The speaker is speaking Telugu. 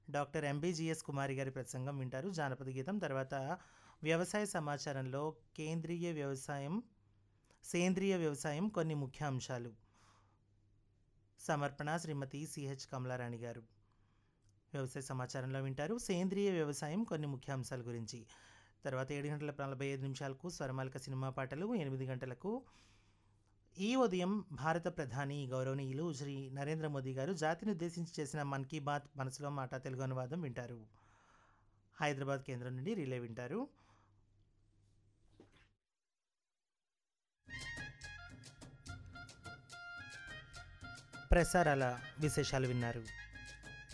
డాక్టర్ ఎంబీజీఎస్ కుమారి గారి ప్రసంగం వింటారు జానపద గీతం తర్వాత వ్యవసాయ సమాచారంలో కేంద్రీయ వ్యవసాయం సేంద్రియ వ్యవసాయం కొన్ని ముఖ్య అంశాలు సమర్పణ శ్రీమతి సిహెచ్ కమలారాణి గారు వ్యవసాయ సమాచారంలో వింటారు సేంద్రియ వ్యవసాయం కొన్ని ముఖ్య అంశాల గురించి తర్వాత ఏడు గంటల నలభై ఐదు నిమిషాలకు స్వరమాలిక సినిమా పాటలు ఎనిమిది గంటలకు ఈ ఉదయం భారత ప్రధాని గౌరవనీయులు శ్రీ నరేంద్ర మోదీ గారు జాతిని ఉద్దేశించి చేసిన మన్ కీ బాత్ మనసులో మాట తెలుగు అనువాదం వింటారు హైదరాబాద్ కేంద్రం నుండి రిలే వింటారు ప్రసారాల విశేషాలు విన్నారు